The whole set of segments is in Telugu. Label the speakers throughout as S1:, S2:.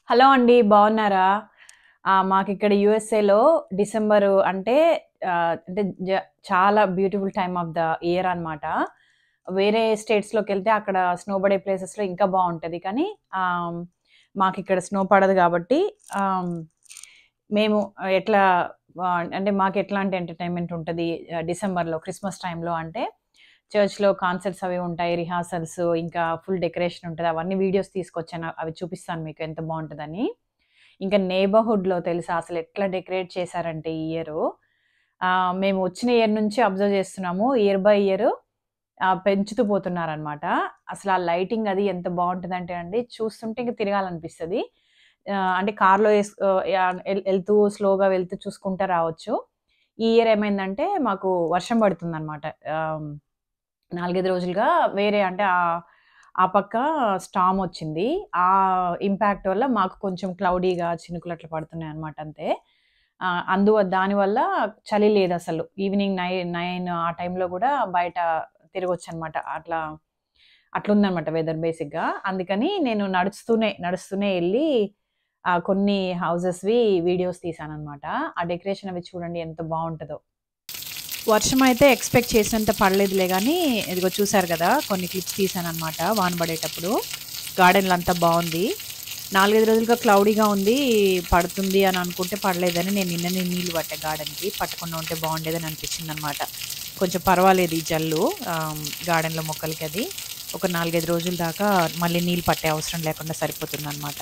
S1: హలో అండి బాగున్నారా? ఆ! మాకిక్కడ యూఎస్ఏలో డిసెంబరు అంటే ఆహ్, అంటే జ చాలా beautiful time of the year అనమాట. వేరే స్టేట్స్‌లోకెళ్తే అక్కడ స్నో పడే ప్లేసెస్‌లో ఇంకా బావుంటది. కానీ ఆహ్, మాకిక్కడ స్నో పడదు గాబట్టి ఆహ్, మేము ఎట్లా ఆహ్, అంటే మాకెట్లాంటి ఎంటర్‌టైన్‌మెంట్ ఉంటది ఆహ్, డిసెంబర్‌లో క్రిస్మస్ టైమ్‌లో అంటే చర్చ్‌లో కాన్సర్ట్స్ అవి ఉంటాయి. రిహార్సల్స్ ఇంకా ఫుల్ డెకరేషన్ ఉంటది. అవన్నీ వీడియోస్ తీసుకొచ్చాను. అవి చూపిస్తాను మీకు ఎంత బావుంటదని. ఇంకా నేబర్‌హుడ్‌లో తెలుసా అసలు ఎట్లా డెకరేట్ చేశారంటే ఈ ఇయరు ఆహ్, మేము వచ్చిన ఇయర్ నుంచి అబ్జర్వ్ చేస్తున్నాము. ఇయర్ బై ఇయర్ ఆహ్, పెంచుతూ పోతున్నారనమాట. అసలు ఆ లైటింగ్ అది ఎంత బావుంటదంటే అండి చూస్తుంటే ఇంక తిరగాలనిపిస్తది. ఆహ్, అంటే కార్‌లో ఎస్ ఆహ్, యాహ్! ఎల్ ఎళ్తూ స్లోగా వెళ్తూ చూసుకుంటా రావచ్చు. ఈ ఇయర్ ఏమైందంటే మాకు వర్షం పడుతుందనమాట. ఆహ్, 4, 5 రోజులుగా వేరే అంటే ఆహ్, ఆ పక్క స్టార్మ్ వచ్చింది. ఆ ఇంపాక్ట్ వల్ల మాకు కొంచెం క్లౌడీగా చినుకులు అట్లా పడుతున్నాయన్నమాట అంతే. ఆహ్, అందువ దానివల్ల చలి లేదసలు. ఈవినింగ్ నై 9 ఆ టైంలో గూడా బయట తిరగొచ్చనమాట. అట్లా అట్లుందనమాట వెదర్ బేసిక్‌గా. అందుకని నేను నడుస్తూనే, నడుస్తూనే ఎళ్లి ఆహ్, కొన్ని హౌసెస్‌వి వీడియోస్ తీశాననమాట. ఆ డెకరేషన్ అవి చూడండి ఎంత బావుంటదో. వర్షమైతే ఎక్స్‌పెక్ట్ చేసినంత పడలేదులే గానీ, ఇదిగో చూసారు గదా! కొన్ని క్లిప్స్ తీశాననమాట వాన పడేటప్పుడు. గార్డెన్‌లో అంతా బావుంది. 4, 5 రోజులుగా క్లౌడీగా ఉంది. పడుతుంది అని అనుకుంటే పడలేదని నేను నిన్ననే నీళ్లు పట్టా గార్డెన్‌కి. పట్టకుండా ఉంటే బావుండేదని అనిపించిందనమాట. కొంచెం పర్వాలేదు ఈ జల్లు ఆహ్, గార్డెన్‌లో మొక్కలకి అది. ఒక 4, 5 రోజుల దాకా మళ్ళీ నీళ్ళు పట్టే అవసరం లేకుండా సరిపోతుందనమాట.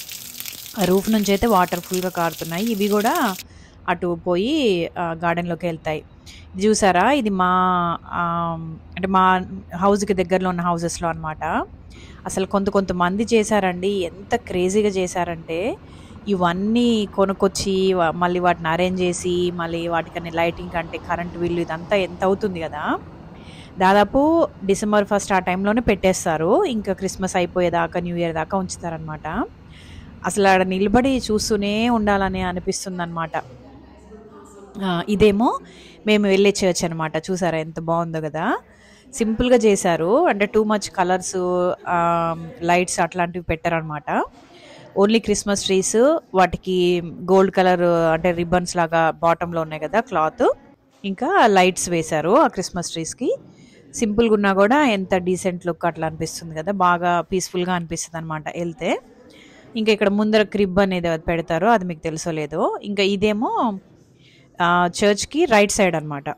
S1: ఆ రూఫ్ నుంచయితే వాటర్ ఫుల్‌గా కారుతున్నాయి. ఇవి గూడా అటు పోయి ఆహ్, గార్డెన్‌లోకెళ్తాయి. ఇది చూసారా? ఇది మా ఆహ్, అంటే మా హౌస్‌కి దగ్గరలో ఉన్న హౌసెస్‌లో అనమాట. అసలు కొంత కొంతమంది చేశారండి. ఎంత క్రేజీగా చేశారంటే, ఇవన్నీ కొనుక్కొచ్చి వ మళ్ళీ వాటిని అరేంజ్ చేసి, మళ్ళీ వాటికన్ని లైటింగ్ అంటే కరెంట్ బిల్లు ఇదంతా ఎంత అవుతుంది గదా! దాదాపు డిసెంబర్ ఫస్ట్ ఆ టైంలోనే పెట్టేస్తారు. ఇంకా క్రిస్మస్ అయిపోయేదాకా, న్యూ ఇయర్ దాకా ఉంచుతారనమాట. అసలు ఆడ నిలబడి చూస్తూనే ఉండాలని అనిపిస్తుందనమాట. ఆ! ఇదేమో మేము వెళ్ళే చర్చ్ అనమాట. చూసారా ఎంత బావుందో గదా! సింపుల్‌గా చేశారు. అంటే too much colours ah, lights అట్లాంటివి పెట్టరనమాట. ఓన్లీ క్రిస్మస్ ట్రీస్ వాటికి గోల్డ్ కలర్ అంటే రిబ్బన్స్ లాగా బాటమ్‌లో ఉన్నాయి గదా! క్లాత్. ఇంకా లైట్స్ వేశారు ఆ క్రిస్మస్ ట్రీస్‌కి. సింపుల్‌గున్నా గూడా ఎంత డీసెంట్ లుక్ అట్లా అనిపిస్తుంది గదా! బాగా పీస్‌ఫుల్‌గా అనిపిస్తదనమాట ఎళ్తే. ఇంకా ఇక్కడ ముందర క్రిబ్ అనేది పెడతారు. అది మీకు తెలుసో లేదో. ఇంకా ఇదేమో ఆహ్, చర్చ్‌కి రైట్ సైడ్ అనమాట.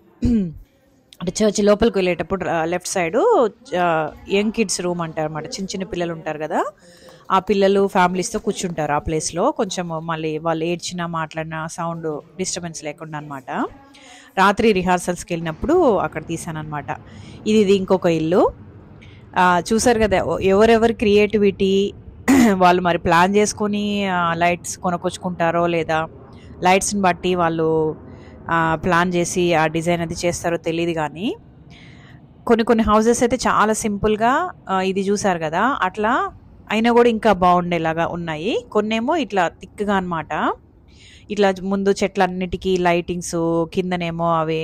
S1: అంటే చర్చ్ లోపలికి వెళ్ళేటప్పుడు ఆహ్, left side ah, young kids room అంటారనమాట. చిన్న చిన్న పిల్లలు ఉంటారు గదా! ఆ పిల్లలు ఫ్యామిలీస్‌తో కూర్చుంటారు ఆ ప్లేస్‌లో. కొంచెం మళ్ళీ వాళ్ళు ఏడ్చినా, మాట్లాడినా సౌండ్ డిస్టర్బెన్స్ లేకుండా అనమాట. రాత్రి రిహార్సల్స్‌కెళ్ళినప్పుడు అక్కడ తీశాననమాట. ఇది ఇది ఇంకొక ఇల్లు. ఆహ్, చూసారు గదా! ఎవరెవరి క్రియేటివిటీ వాళ్ళు మరి ప్లాన్ చేసుకొని ఆహ్, లైట్స్ కొనుక్కొచ్చుకుంటారో లేదా లైట్స్‌ని బట్టి వాళ్ళు ఆహ్, ప్లాన్ చేసి ఆ డిజైన్ అది చేస్తారో తెలీదు గానీ, కొన్ని కొన్ని హౌసెస్ అయితే చాలా సింపుల్‌గా ఆహ్, ఇది చూసారు గదా! అట్లా అయినా గూడా ఇంకా బావుండేలాగా ఉన్నాయి. కొన్నేమో ఇట్లా థిక్‌గా అనమాట. ఇట్లా ముందు చెట్లన్నిటికి లైటింగ్సు, కిందనేమో అవి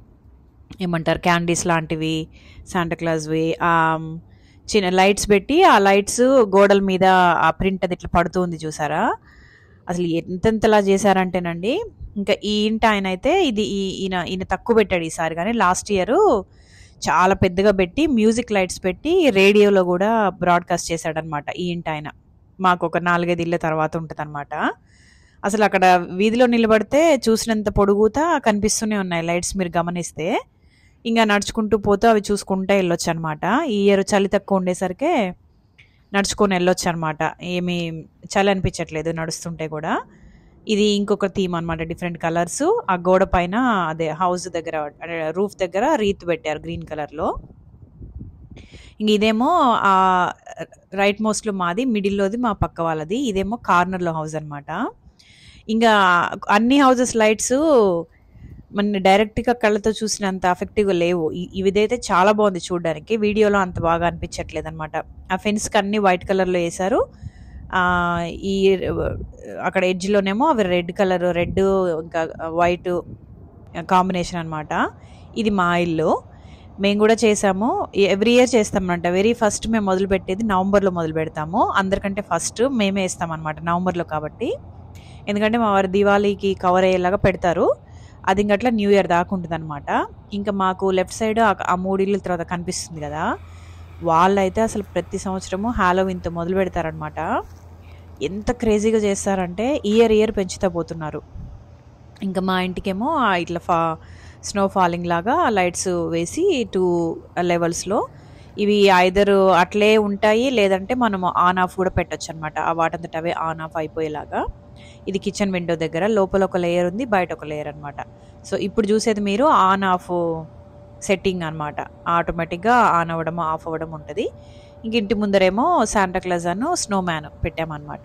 S1: ఏమంటారు క్యాండీస్ లాంటివి, సాంటా క్లాస్‌వి ఆహ్, చిన్న లైట్స్ పెట్టి ఆ లైట్స్ గోడల మీద ఆ ప్రింట్ అది ఇట్లా పడుతూ ఉంది చూసారా? అసలు ఎంతెంతలా చేశారంటేనండి, ఇంకా ఈ ఇంటాయనైతే ఇది ఈ ఈయన ఈయన తక్కువ పెట్టాడు ఈసారి గానీ, లాస్ట్ ఇయరు చాలా పెద్దగా పెట్టి మ్యూజిక్ లైట్స్ పెట్టి రేడియోలో గూడా బ్రాడ్‌కాస్ట్ చేశాడనమాట ఈ ఇంటాయన. మాకొక 4, 5 ఇళ్ళ తర్వాత ఉంటదనమాట. అసలక్కడ వీధిలో నిలబడితే చూసినంత పొడుగుతా కనిపిస్తూనే ఉన్నాయి లైట్స్ మీరు గమనిస్తే. ఇంగ నడుచుకుంటూ పోతూ అవి చూసుకుంటా ఎళ్ళొచ్చనమాట. ఈ ఇయర్ చలి తక్కువ ఉండేసరికే నడుచుకొని ఎళ్ళొచ్చనమాట. ఏమి చలి అనిపించట్లేదు నడుస్తుంటే గూడా. ఇది ఇంకొక థీమ్ అనమాట. Different colours. ఆ గోడ పైన అదే హౌస్ దగ్గర అదే రూఫ్ దగ్గర రీత్ పెట్టారు గ్రీన్ కలర్‌లో. ఇంగ ఇదేమో ఆహ్, రైట్ మోస్ట్‌లో మాది. మిడిల్‌లోది మా పక్క వాళ్ళది. ఇదేమో కార్నర్‌లో హౌస్ అనమాట. ఇంగా అన్ని హౌసెస్ లైట్స్ మన డైరెక్ట్‌గా కళ్ళతో చూసినంత ఎఫెక్టివ్‌గా లేవు. ఇ ఇవిదైతే చాలా బావుంది చూడ్డానికి. వీడియోలో అంత బాగా అనిపించట్లేదనమాట. ఆ ఫెన్స్‌కి అన్నీ వైట్ కలర్‌లో ఏశారు. ఆహ్, ఈ అక్కడ ఎడ్జ్‌లోనేమో అవి రెడ్ కలర్ రెడ్ ఇంకా వైట్ కాంబినేషన్ అనమాట. ఇది మా ఇల్లు. మేము కూడా చేసాము ఎవ్రీ ఇయర్ చేస్తామంట వెరీ ఫస్ట్ మేము మొదలు పెట్టేది నవంబర్లో మొదలు పెడతాము అందరికంటే ఫస్ట్ మేమే వేస్తాం అనమాట నవంబర్లో కాబట్టి ఎందుకంటే మా వారు దివాళీకి కవర్ అయ్యేలాగా పెడతారు అది ఇంకట్లా న్యూ ఇయర్ దాకా ఉంటుంది అనమాట ఇంకా మాకు లెఫ్ట్ సైడ్ ఆ మూడు ఇళ్ళ తర్వాత కనిపిస్తుంది కదా వాళ్ళైతే అసలు ప్రతి సంవత్సరము హాలోవిన్తో మొదలు పెడతారనమాట ఎంత క్రేజీగా చేస్తారంటే ఇయర్ ఇయర్ పెంచుతా పోతున్నారు ఇంకా మా ఇంటికేమో ఆ ఇట్లా ఫా స్నో ఫాలింగ్ లాగా లైట్స్ వేసి టూ లెవెల్స్లో ఇవి ఐదర్ అట్లే ఉంటాయి లేదంటే మనము ఆన్ ఆఫ్ కూడా పెట్టొచ్చు అనమాట ఆ వాటంతట అవే ఆన్ ఆఫ్ అయిపోయేలాగా ఇది కిచెన్ విండో దగ్గర లోపల ఒక లేయర్ ఉంది బయట ఒక లేయర్ అనమాట సో ఇప్పుడు చూసేది మీరు ఆన్ ఆఫ్ సెట్టింగ్ అనమాట ఆటోమేటిక్గా ఆన్ అవ్వడం ఆఫ్ అవ్వడం ఉంటుంది ఇంక ఇంటి ముందరేమో శాంటాక్లాజ్ అను స్నో మ్యాన్ పెట్టామన్నమాట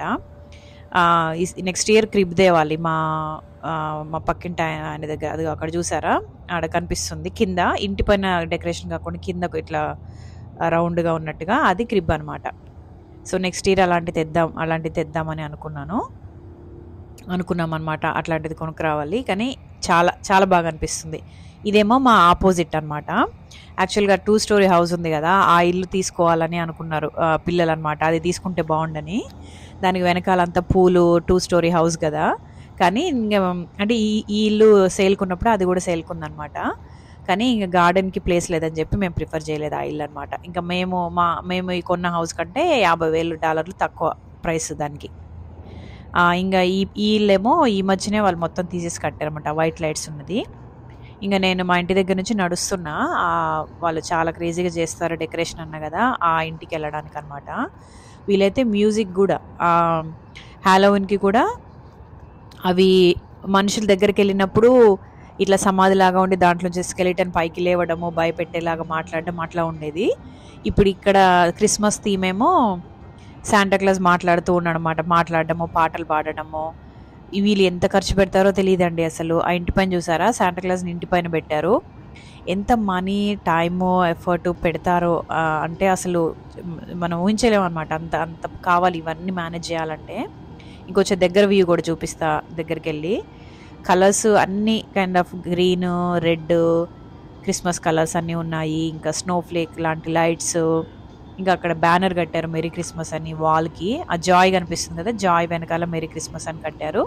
S1: నెక్స్ట్ ఇయర్ క్రిబ్ దేవాలి మా ఆ, మా పక్కింటి ఆయన ఆయన దగ్గర అది అక్కడ చూసారా ఆడ కనిపిస్తుంది కింద ఇంటి పైన డెకరేషన్ కాకుండా కిందకు ఇట్లా రౌండ్గా ఉన్నట్టుగా అది క్రిబ్ అనమాట సో నెక్స్ట్ ఇయర్ అలాంటి తెద్దాం అలాంటిది తెద్దామని అనుకున్నాను అనుకున్నాం అనమాట అట్లాంటిది కొనుక్కురావాలి కానీ చాలా చాలా బాగా అనిపిస్తుంది ఇదేమో మా ఆపోజిట్ అనమాట యాక్చువల్గా టూ స్టోరీ హౌస్ ఉంది కదా ఆ ఇల్లు తీసుకోవాలని అనుకున్నారు ఆ, పిల్లలు అనమాట అది తీసుకుంటే బాగుండని దానికి వెనకాలంతా పూలు టూ స్టోరీ హౌస్ కదా కానీ ఇంకా అంటే ఈ ఈ ఇల్లు సేల్కున్నప్పుడు అది కూడా సేల్కుందనమాట కానీ ఇంకా గార్డెన్కి ప్లేస్ లేదని చెప్పి మేము ప్రిఫర్ చేయలేదు ఆ ఇల్లు అనమాట ఇంకా మేము మా మేము ఈ కొన్న హౌస్ కంటే యాభై వేలు డాలర్లు తక్కువ ప్రైస్ దానికి ఆ, ఇంకా ఈ ఈ ఇల్లేమో ఈ మధ్యనే వాళ్ళు మొత్తం తీసేసి కట్టారనమాట వైట్ లైట్స్ ఉన్నది ఇంకా నేను మా ఇంటి దగ్గర నుంచి నడుస్తున్నా ఆ, వాళ్ళు చాలా క్రేజీగా చేస్తారు డెకరేషన్ అన్న కదా ఆ ఇంటికి వెళ్ళడానికి అనమాట వీలైతే మ్యూజిక్ కూడా హ్యాలోవిన్కి కూడా అవి మనుషుల దగ్గరికి వెళ్ళినప్పుడు ఇట్లా సమాధిలాగా ఉండి దాంట్లోంచి స్కెలిటన్ పైకి లేవడము భయపెట్టేలాగా మాట్లాడడం అట్లా ఉండేది ఇప్పుడు ఇక్కడ క్రిస్మస్ థీమ్ ఏమో శాంటాక్లాస్ మాట్లాడుతూ ఉన్నాడు అనమాట మాట్లాడడము పాటలు పాడడము ఈ వీళ్ళు ఎంత ఖర్చు పెడతారో తెలియదండి అసలు ఆ ఇంటి పైన చూసారా శాంటాక్లాస్ని ఇంటి పైన పెట్టారు ఎంత మనీ టైము ఎఫర్ట్ పెడతారో ఆ, అంటే అసలు మనం ఊహించలేము అనమాట అంత అంత కావాలి ఇవన్నీ మేనేజ్ చేయాలంటే ఇంకొంచెం దగ్గర వ్యూ కూడా చూపిస్తా దగ్గరికి వెళ్ళి కలర్స్ అన్నీ kind of green red Christmas colours అన్నీ ఉన్నాయి ఇంకా స్నో ఫ్లేక్ లాంటి లైట్స్ ఇంకా అక్కడ బ్యానర్ కట్టారు మెరీ క్రిస్మస్ అని వాల్కి ఆ జాయ్ కనిపిస్తుంది కదా జాయ్ వెనకాల మెరీ క్రిస్మస్ అని కట్టారు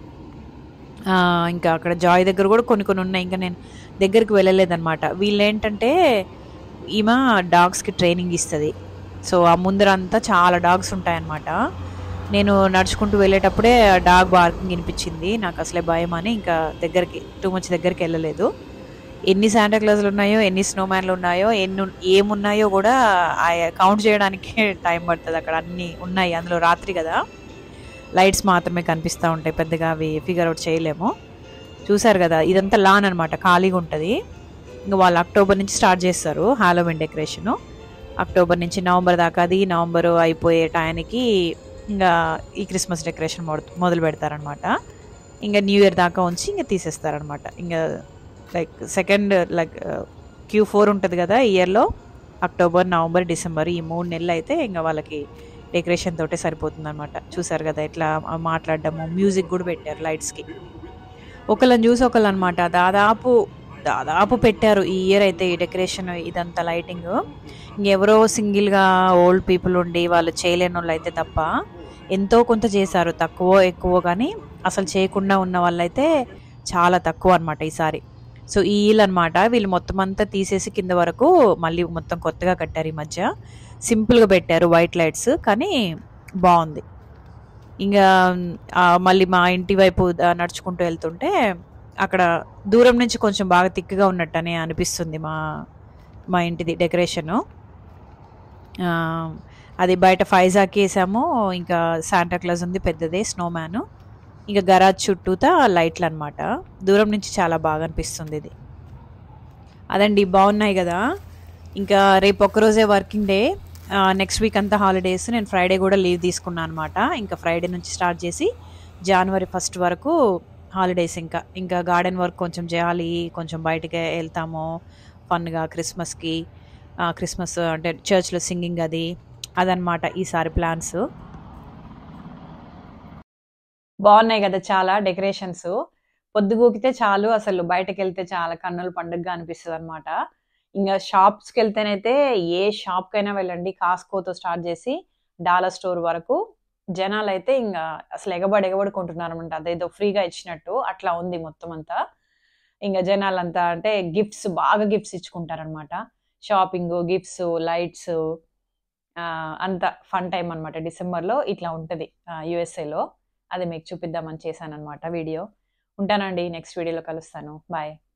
S1: ఆ, ఇంకా అక్కడ జాయ్ దగ్గర కూడా కొన్ని కొన్ని ఉన్నాయి ఇంకా నేను దగ్గరికి వెళ్ళలేదన్నమాట వీళ్ళు ఏంటంటే ఈమె డాగ్స్కి ట్రైనింగ్ ఇస్తుంది సో ఆ ముందరంతా చాలా డాగ్స్ ఉంటాయన్నమాట నేను నడుచుకుంటూ వెళ్ళేటప్పుడే డాగ్ బార్కింగ్ వినిపించింది నాకు అసలే భయం అని ఇంకా దగ్గరికి టూ మచ్ దగ్గరికి వెళ్ళలేదు ఎన్ని శాంటా క్లాజులు ఉన్నాయో ఎన్ని స్నో మ్యాన్లు ఉన్నాయో ఎన్ని ఉన్- ఏమున్నాయో కూడా కౌంట్ చేయడానికి టైం పడుతుంది అక్కడ అన్నీ ఉన్నాయి అందులో రాత్రి కదా లైట్స్ మాత్రమే కనిపిస్తూ ఉంటాయి పెద్దగా అవి ఫిగర్ అవుట్ చేయలేము చూసారు కదా ఇదంతా లాన్ అనమాట ఖాళీగా ఉంటుంది ఇంకా వాళ్ళు అక్టోబర్ నుంచి స్టార్ట్ చేస్తారు హాలోవిన్ డెకరేషను అక్టోబర్ నుంచి నవంబర్ దాకా అది నవంబర్ అయిపోయే టయానికి ఇంకా ఈ క్రిస్మస్ డెకరేషన్ మొద మొదలు పెడతారనమాట ఇంకా న్యూ ఇయర్ దాకా ఉంచి ఇంకా తీసేస్తారనమాట ఇంకా like second like Q four ఉంటుంది కదా ఇయర్లో అక్టోబర్ నవంబర్ డిసెంబర్ ఈ మూడు నెలలు అయితే ఇంకా వాళ్ళకి డెకరేషన్ తోటే సరిపోతుంది అనమాట చూసారు కదా ఇట్లా మాట్లాడడము మ్యూజిక్ కూడా పెట్టారు లైట్స్కి ఒకళ్ళని చూసి ఒకళ్ళు అనమాట దాదాపు దాదాపు పెట్టారు ఈ ఇయర్ అయితే ఈ డెకరేషన్ ఇదంతా లైటింగ్ ఇంకెవరో సింగిల్గా ఓల్డ్ పీపుల్ ఉండి వాళ్ళు చేయలేని వాళ్ళు అయితే తప్ప ఎంతో కొంత చేశారు తక్కువ ఎక్కువ కానీ అసలు చేయకుండా ఉన్న వాళ్ళైతే చాలా తక్కువ అనమాట ఈసారి సో ఈ ఇల్లు అనమాట వీళ్ళు మొత్తం అంతా తీసేసి కింద వరకు మళ్ళీ మొత్తం కొత్తగా కట్టారు ఈ మధ్య సింపుల్గా పెట్టారు వైట్ లైట్స్ కానీ బాగుంది ఇంకా ఆ, మళ్ళీ మా ఇంటి వైపు ఆ, నడుచుకుంటూ వెళ్తుంటే అక్కడ దూరం నుంచి కొంచెం బాగా తిక్కుగా ఉన్నట్టనే అనిపిస్తుంది మా మా ఇంటిది డెకరేషను ఆ, అది బయట ఫైజాకి వేసాము ఇంకా శాంటా క్లాజ్ ఉంది పెద్దదే స్నో మ్యాన్ ఇంకా గరాజ్ చుట్టూతా లైట్లు అనమాట దూరం నుంచి చాలా బాగా అనిపిస్తుంది ఇది అదండి బాగున్నాయి కదా ఇంకా రేపు ఒక్కరోజే వర్కింగ్ డే నెక్స్ట్ వీక్ అంతా హాలిడేస్ నేను ఫ్రైడే కూడా లీవ్ తీసుకున్నాను అనమాట ఇంకా ఫ్రైడే నుంచి స్టార్ట్ చేసి జనవరి ఫస్ట్ వరకు హాలిడేస్ ఇంకా ఇంకా గార్డెన్ వర్క్ కొంచెం చేయాలి కొంచెం బయటికి వెళ్తాము ఫన్గా క్రిస్మస్కి క్రిస్మస్ అంటే చర్చ్లో సింగింగ్ అది అదనమాట ఈసారి ప్లాన్స్ బాగున్నాయి కదా చాలా డెకరేషన్స్ పొద్దుగూకితే చాలు అసలు బయటకు వెళ్తే చాలా కన్నుల పండుగగా అనిపిస్తుంది అనమాట ఇంగా షాప్స్‌కెళ్తేనైతే ఏ షాప్‌కైనా వెళ్ళండి. కాస్కోతో స్టార్ట్ చేసి డాలర్ స్టోర్ వరకు జనాలైతే ఇంగా అసలు ఎగబడి ఎగబడి కొంటున్నారనమాట. అదేదో ఫ్రీగా ఇచ్చినట్టు అట్లా ఉంది మొత్తం అంతా. ఇంగ జనాలంతా అంటే గిఫ్ట్స్ బాగా గిఫ్ట్స్ ఇచ్చుకుంటారనమాట. షాపింగు, గిఫ్ట్సు, లైట్సు ఆహ్, అంతా ఫన్ టైమ్ అనమాట. డిసెంబర్‌లో ఇట్లా ఉంటది ఆహ్, యూఎస్ఏలో. అది మీకు చూపిద్దామని చేశాననమాట వీడియో. ఉంటానండి. నెక్స్ట్ వీడియోలో కలుస్తాను. బాయ్.